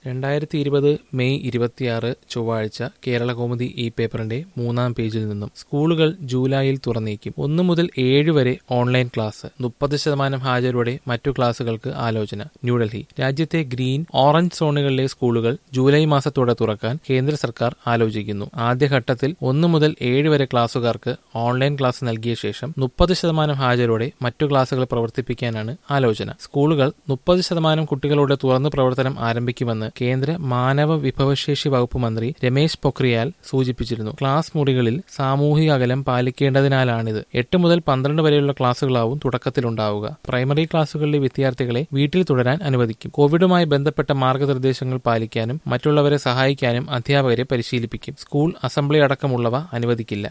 രണ്ടായിരത്തി ഇരുപത് മെയ് ഇരുപത്തിയാറ് ചൊവ്വാഴ്ച കേരളകൗമുദി ഈ പേപ്പറിന്റെ മൂന്നാം പേജിൽ നിന്നും സ്കൂളുകൾ ജൂലൈയിൽ തുറന്നേക്കും ഒന്നു മുതൽ ഏഴ് വരെ ഓൺലൈൻ ക്ലാസ് മുപ്പത് ശതമാനം ഹാജരോടെ മറ്റു ക്ലാസുകൾക്ക് ആലോചന ന്യൂഡൽഹി രാജ്യത്തെ ഗ്രീൻ ഓറഞ്ച് സോണുകളിലെ സ്കൂളുകൾ ജൂലൈ മാസത്തോടെ തുറക്കാൻ കേന്ദ്ര സർക്കാർ ആലോചിക്കുന്നു ആദ്യഘട്ടത്തിൽ ഒന്നു മുതൽ ഏഴ് വരെ ക്ലാസുകാർക്ക് ഓൺലൈൻ ക്ലാസ് നൽകിയ ശേഷം മുപ്പത് ശതമാനം ഹാജരോടെ മറ്റു ക്ലാസുകൾ പ്രവർത്തിപ്പിക്കാനാണ് ആലോചന സ്കൂളുകൾ മുപ്പത് ശതമാനം കുട്ടികളോട് തുറന്നു പ്രവർത്തനം ആരംഭിക്കുമെന്ന് കേന്ദ്ര മാനവ വിഭവശേഷി വകുപ്പ് മന്ത്രി രമേശ് പൊഖ്രിയാൽ സൂചിപ്പിച്ചിരുന്നു ക്ലാസ് മുറികളിൽ സാമൂഹിക അകലം പാലിക്കേണ്ടതിനാലാണിത് എട്ട് മുതൽ പന്ത്രണ്ട് വരെയുള്ള ക്ലാസുകളാവും തുടക്കത്തിലുണ്ടാവുക പ്രൈമറി ക്ലാസുകളിലെ വിദ്യാർത്ഥികളെ വീട്ടിൽ തുടരാൻ അനുവദിക്കും കോവിഡുമായി ബന്ധപ്പെട്ട മാർഗനിർദ്ദേശങ്ങൾ പാലിക്കാനും മറ്റുള്ളവരെ സഹായിക്കാനും അധ്യാപകരെ പരിശീലിപ്പിക്കും സ്കൂൾ അസംബ്ലി അടക്കമുള്ളവ അനുവദിക്കില്ല